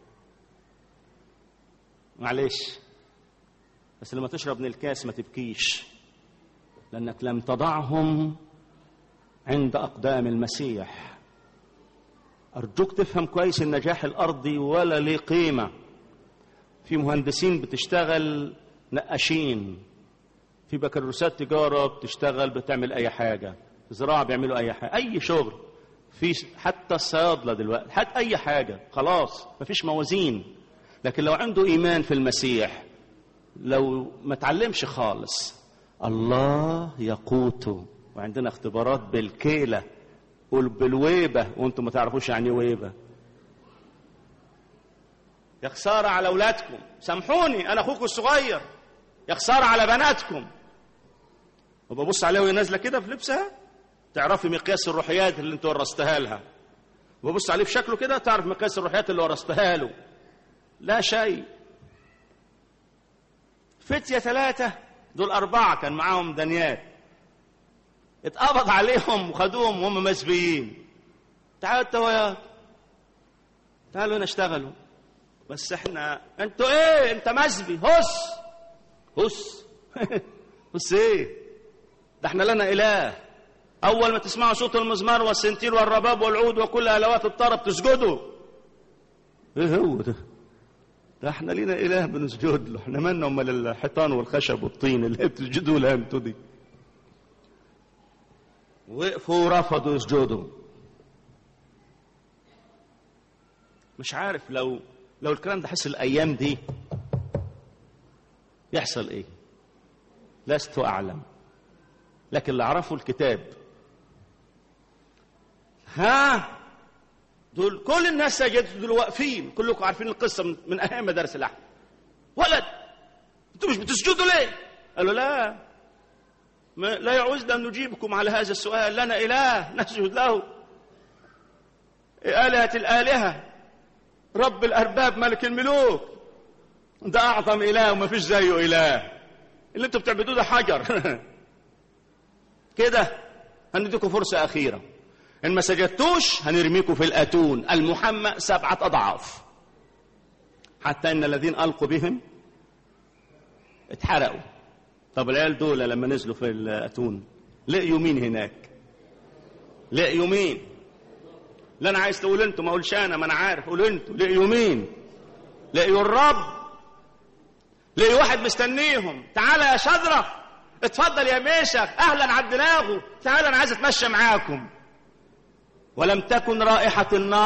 معلش بس لما تشرب من الكاس ما تبكيش لانك لم تضعهم عند اقدام المسيح ارجوك تفهم كويس النجاح الارضي ولا ليه قيمه في مهندسين بتشتغل نقاشين في بكالوريوسات تجاره بتشتغل بتعمل اي حاجه في زراعه بيعملوا اي حاجه اي شغل في حتى الصيادله دلوقتي حتى اي حاجه خلاص مفيش موازين لكن لو عنده ايمان في المسيح لو ما تعلمش خالص الله يقوته وعندنا اختبارات بالكيله بالويبه وانتم ما تعرفوش يعني ايه ويبه يا خساره على اولادكم سامحوني انا اخوكم الصغير يا خساره على بناتكم وببص عليها وهي نازله كده في لبسها تعرفي مقياس الروحيات اللي انت ورثتها لها وببص عليه في شكله كده تعرف مقياس الروحيات اللي ورثتها له لا شيء فتية ثلاثة دول أربعة كان معاهم دنيات اتقبض عليهم وخدوهم وهم مسبيين تعالوا التويات تعالوا هنا اشتغلوا بس احنا انتوا ايه انت مسبي هس هس هس ايه ده احنا لنا اله اول ما تسمعوا صوت المزمار والسنتير والرباب والعود وكل الوات الطرب تسجدوا ايه هو ده ده احنا لينا اله بنسجد له احنا مالنا امال الحيطان والخشب والطين اللي بتسجدوا لها انتوا دي وقفوا ورفضوا يسجدوا مش عارف لو لو الكلام ده حصل الايام دي يحصل ايه لست اعلم لكن اللي اعرفه الكتاب ها دول كل الناس سجدوا دول واقفين كلكم عارفين القصه من, من اهم مدارس الاحد ولد انتوا مش بتسجدوا ليه قالوا لا ما لا يعوزنا ان نجيبكم على هذا السؤال لنا اله نسجد له آلهة الآلهة رب الأرباب ملك الملوك ده أعظم إله وما فيش زيه إله اللي انتوا بتعبدوه ده حجر كده هنديكم فرصة أخيرة إن ما سجدتوش هنرميكم في الأتون المحمى سبعة أضعاف حتى إن الذين ألقوا بهم اتحرقوا طب العيال دول لما نزلوا في الأتون لقيوا مين هناك لقيوا مين لا انا عايز تقول انتوا ما اقولش انا ما انا عارف قولوا انتوا لقيوا مين لقيوا الرب لقيوا واحد مستنيهم تعالى يا شدرة اتفضل يا ميشخ اهلا عدناغو تعالى انا عايز اتمشى معاكم ولم تكن رائحة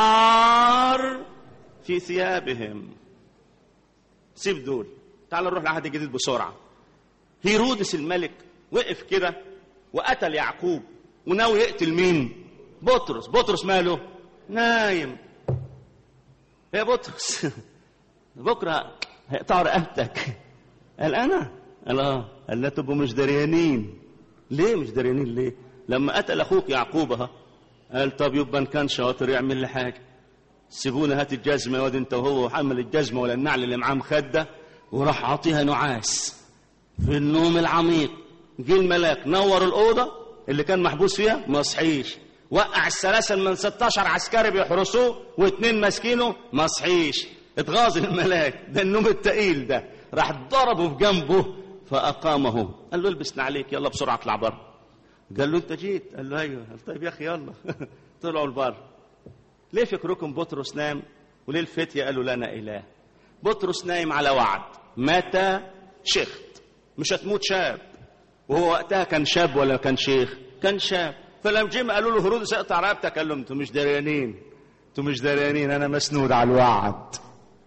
النار في ثيابهم سيب دول تعال نروح لعهد الجديد بسرعة هيرودس الملك وقف كده وقتل يعقوب وناوي يقتل مين بطرس بطرس ماله نايم يا بطرس بكرة هيقطعوا رقبتك قال أنا قال اه قال لا تبقوا مش دريانين ليه مش دريانين ليه لما قتل أخوك يعقوب اهو قال طب يبقى إن كان شاطر يعمل لي حاجة سيبونا هات الجزمة يا واد انت وهو وحمل الجزمة ولا النعل اللي معاه مخدة وراح عاطيها نعاس في النوم العميق جه الملاك نور الأوضة اللي كان محبوس فيها ما صحيش وقع السلاسل من 16 عسكري بيحرسوه واثنين ماسكينه ما صحيش اتغاظ الملاك ده النوم التقيل ده راح ضربه في جنبه فأقامه قال له البس عليك يلا بسرعة اطلع بره قال له انت جيت قال له ايوه قال طيب يا اخي يلا طلعوا البر ليه فكركم بطرس نام وليه الفتية قالوا لنا إله بطرس نايم على وعد متى شيخت مش هتموت شاب وهو وقتها كان شاب ولا كان شيخ كان شاب فلما جم قالوا له هرودس اقطع رقبتك قال لهم انتوا مش دريانين انتوا مش دريانين انا مسنود على الوعد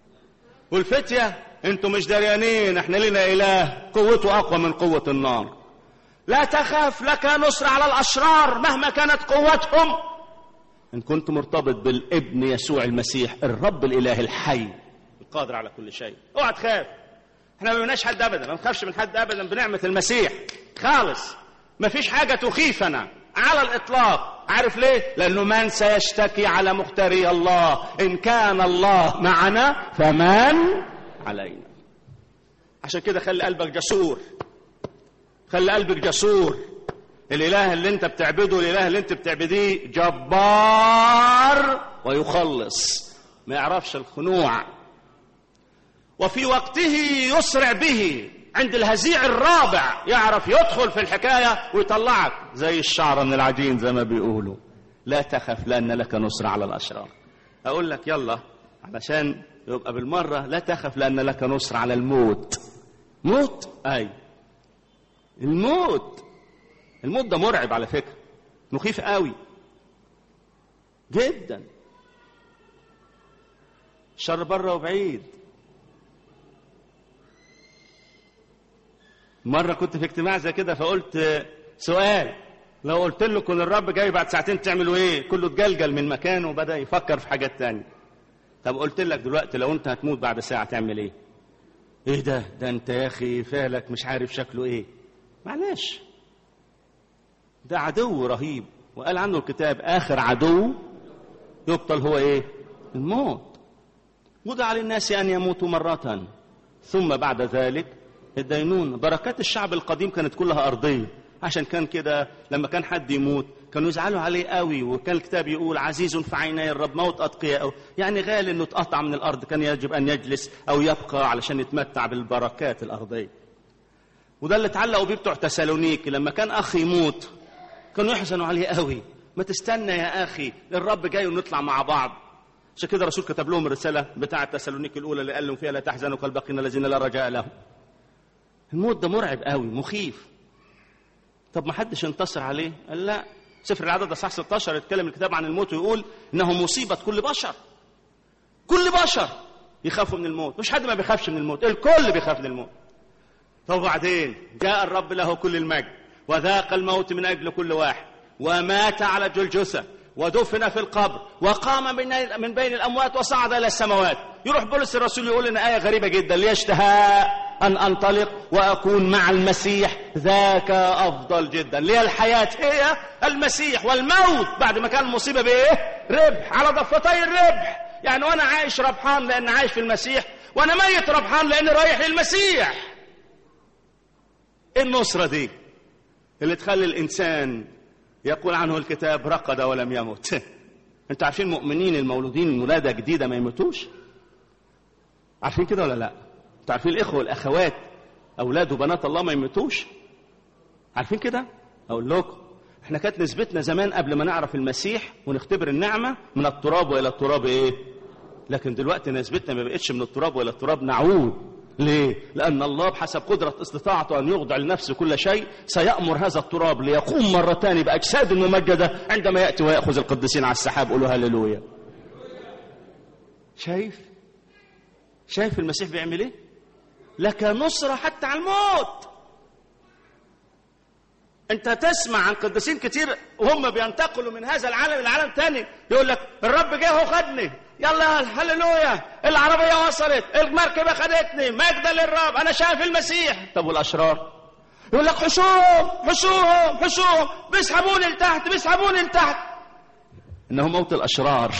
والفتية انتوا مش دريانين احنا لنا اله قوته اقوى من قوة النار لا تخاف لك نصر على الاشرار مهما كانت قوتهم ان كنت مرتبط بالابن يسوع المسيح الرب الاله الحي القادر على كل شيء اوعى تخاف احنا ما بناش حد ابدا ما بنخافش من حد ابدا بنعمه المسيح خالص ما فيش حاجه تخيفنا على الاطلاق عارف ليه لانه من سيشتكي على مختاري الله ان كان الله معنا فمن علينا عشان كده خلي قلبك جسور خلي قلبك جسور الاله اللي انت بتعبده الاله اللي انت بتعبديه جبار ويخلص ما يعرفش الخنوع وفي وقته يسرع به عند الهزيع الرابع يعرف يدخل في الحكاية ويطلعك زي الشعر من العجين زي ما بيقولوا لا تخف لأن لك نصر على الأشرار أقول لك يلا علشان يبقى بالمرة لا تخف لأن لك نصر على الموت موت أي الموت الموت ده مرعب على فكرة مخيف قوي جدا الشر بره وبعيد مرة كنت في اجتماع زي كده فقلت سؤال لو قلت لكم الرب جاي بعد ساعتين تعملوا ايه كله اتجلجل من مكانه وبدأ يفكر في حاجات تانية طب قلت لك دلوقتي لو انت هتموت بعد ساعة تعمل ايه ايه ده ده انت يا اخي فالك مش عارف شكله ايه معلش ده عدو رهيب وقال عنه الكتاب اخر عدو يبطل هو ايه الموت وضع للناس ان يموتوا مرة ثم بعد ذلك الدينون بركات الشعب القديم كانت كلها أرضية عشان كان كده لما كان حد يموت كانوا يزعلوا عليه قوي وكان الكتاب يقول عزيز في عيني الرب موت أتقياء يعني غالي انه اتقطع من الأرض كان يجب أن يجلس أو يبقى علشان يتمتع بالبركات الأرضية وده اللي اتعلقوا بيه بتوع تسالونيك لما كان أخ يموت كانوا يحزنوا عليه قوي ما تستنى يا أخي الرب جاي ونطلع مع بعض عشان كده الرسول كتب لهم الرسالة بتاعة تسالونيك الأولى اللي قال لهم فيها لا تحزنوا كالباقين الذين لا رجاء لهم الموت ده مرعب قوي مخيف طب ما حدش ينتصر عليه قال لا سفر العدد اصحاح 16 يتكلم الكتاب عن الموت ويقول انه مصيبه كل بشر كل بشر يخافوا من الموت مش حد ما بيخافش من الموت الكل بيخاف من الموت طب وبعدين جاء الرب له كل المجد وذاق الموت من اجل كل واحد ومات على جلجثه ودفن في القبر وقام من من بين الاموات وصعد الى السماوات يروح بولس الرسول يقول لنا ايه غريبه جدا ليشتهى ان انطلق واكون مع المسيح ذاك افضل جدا ليه الحياه هي المسيح والموت بعد ما كان المصيبه بايه ربح على ضفتي الربح يعني وانا عايش ربحان لان عايش في المسيح وانا ميت ربحان لاني رايح للمسيح ايه النصره دي اللي تخلي الانسان يقول عنه الكتاب رقد ولم يمت انتوا عارفين المؤمنين المولودين ولاده جديده ما يموتوش عارفين كده ولا لا انتوا عارفين الاخوه والاخوات اولاد وبنات الله ما يموتوش عارفين كده اقول لكم احنا كانت نسبتنا زمان قبل ما نعرف المسيح ونختبر النعمة من التراب وإلى التراب إيه لكن دلوقتي نسبتنا ما بقتش من التراب وإلى التراب نعود ليه؟ لأن الله بحسب قدرة استطاعته أن يخضع لنفسه كل شيء سيأمر هذا التراب ليقوم مرة ثانية بأجساد ممجدة عندما يأتي ويأخذ القديسين على السحاب قولوا هللويا شايف؟ شايف المسيح بيعمل ايه؟ لك نصرة حتى على الموت انت تسمع عن قديسين كتير وهم بينتقلوا من هذا العالم الى عالم تاني يقول لك الرب جه وخدني يلا هللويا العربيه وصلت المركبه خدتني مجد للرب انا شايف المسيح طب والاشرار يقول لك حشوهم حشوهم حشوهم بيسحبوني لتحت بيسحبوني لتحت انه موت الاشرار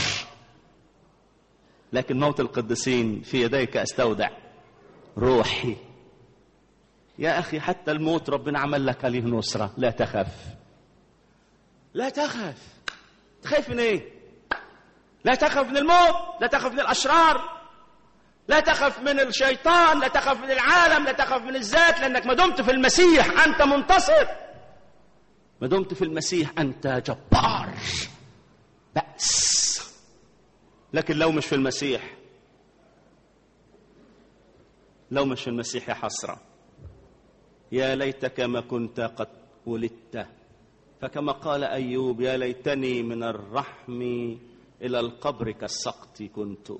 لكن موت القديسين في يديك استودع روحي يا أخي حتى الموت ربنا عمل لك عليه نصرة لا تخف لا تخف تخاف من ايه لا تخف من الموت لا تخف من الأشرار لا تخف من الشيطان لا تخف من العالم لا تخف من الذات لأنك ما دمت في المسيح أنت منتصر ما دمت في المسيح أنت جبار بأس لكن لو مش في المسيح لو مش في المسيح يا حسره يا ليتك ما كنت قد ولدت فكما قال ايوب يا ليتني من الرحم الى القبر كالسقط كنت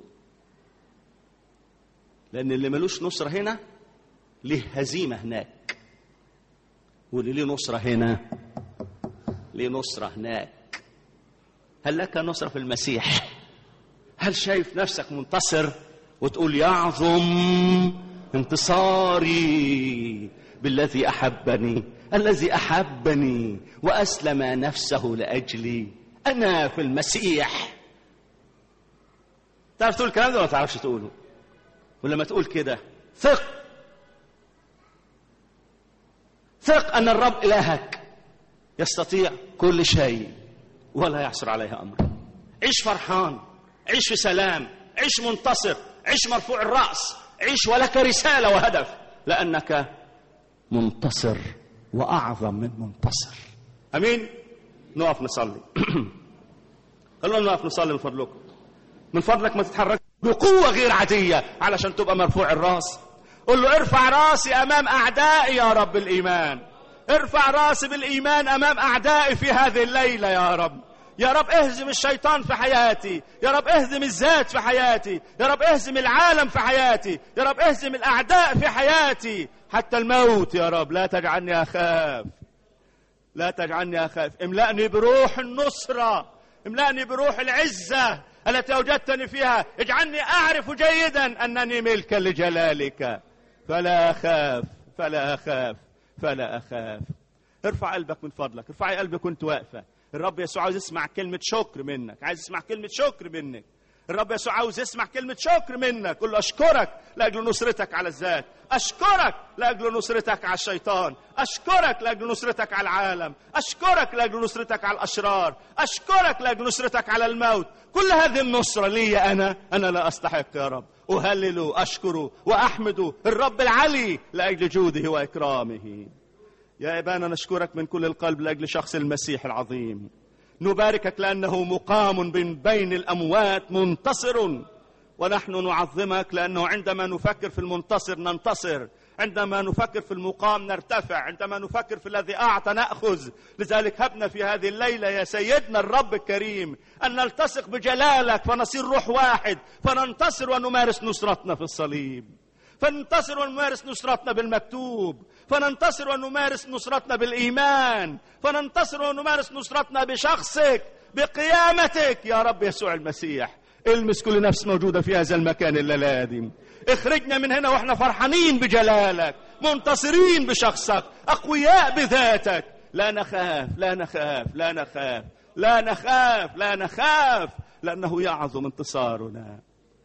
لان اللي ملوش نصره هنا له هزيمه هناك واللي له نصره هنا له نصره هناك هل لك نصره في المسيح هل شايف نفسك منتصر وتقول يعظم انتصاري بالذي احبني الذي احبني واسلم نفسه لاجلي انا في المسيح تعرف تقول الكلام ده ولا ما تعرفش تقوله ولما تقول كده ثق ثق ان الرب الهك يستطيع كل شيء ولا يعصر عليه امر عيش فرحان عيش في سلام عيش منتصر عيش مرفوع الراس عيش ولك رساله وهدف لانك منتصر واعظم من منتصر امين نقف نصلي خلونا نقف نصلي من فضلكم من فضلك ما تتحرك بقوه غير عاديه علشان تبقى مرفوع الراس قل له ارفع راسي امام اعدائي يا رب الايمان ارفع راسي بالايمان امام اعدائي في هذه الليله يا رب يا رب اهزم الشيطان في حياتي يا رب اهزم الذات في حياتي يا رب اهزم العالم في حياتي يا رب اهزم الاعداء في حياتي حتى الموت يا رب لا تجعلني اخاف لا تجعلني اخاف املأني بروح النصرة املأني بروح العزة التي اوجدتني فيها اجعلني اعرف جيدا انني ملكا لجلالك فلا اخاف فلا اخاف فلا اخاف ارفع قلبك من فضلك ارفعي قلبك وانت واقفه الرب يسوع عاوز يسمع كلمة شكر منك عايز يسمع كلمة شكر منك الرب يسوع عاوز يسمع كلمة شكر منك قل له أشكرك لأجل نصرتك على الذات أشكرك لأجل نصرتك على الشيطان أشكرك لأجل نصرتك على العالم أشكرك لأجل نصرتك على الأشرار أشكرك لأجل نصرتك على الموت كل هذه النصرة لي أنا أنا لا أستحق يا رب أهلل أشكر وأحمد الرب العلي لأجل جوده وإكرامه يا ابانا نشكرك من كل القلب لاجل شخص المسيح العظيم نباركك لانه مقام من بين الاموات منتصر ونحن نعظمك لانه عندما نفكر في المنتصر ننتصر عندما نفكر في المقام نرتفع عندما نفكر في الذي اعطى ناخذ لذلك هبنا في هذه الليله يا سيدنا الرب الكريم ان نلتصق بجلالك فنصير روح واحد فننتصر ونمارس نصرتنا في الصليب فننتصر ونمارس نصرتنا بالمكتوب فننتصر ونمارس نصرتنا بالايمان فننتصر ونمارس نصرتنا بشخصك بقيامتك يا رب يسوع المسيح المس كل نفس موجوده في هذا المكان الليلادي اخرجنا من هنا واحنا فرحانين بجلالك منتصرين بشخصك اقوياء بذاتك لا نخاف لا نخاف لا نخاف لا نخاف لا نخاف لانه يعظم انتصارنا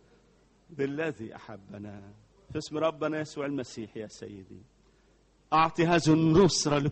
بالذي احبنا في اسم ربنا يسوع المسيح يا سيدي أعطي هذه النصرة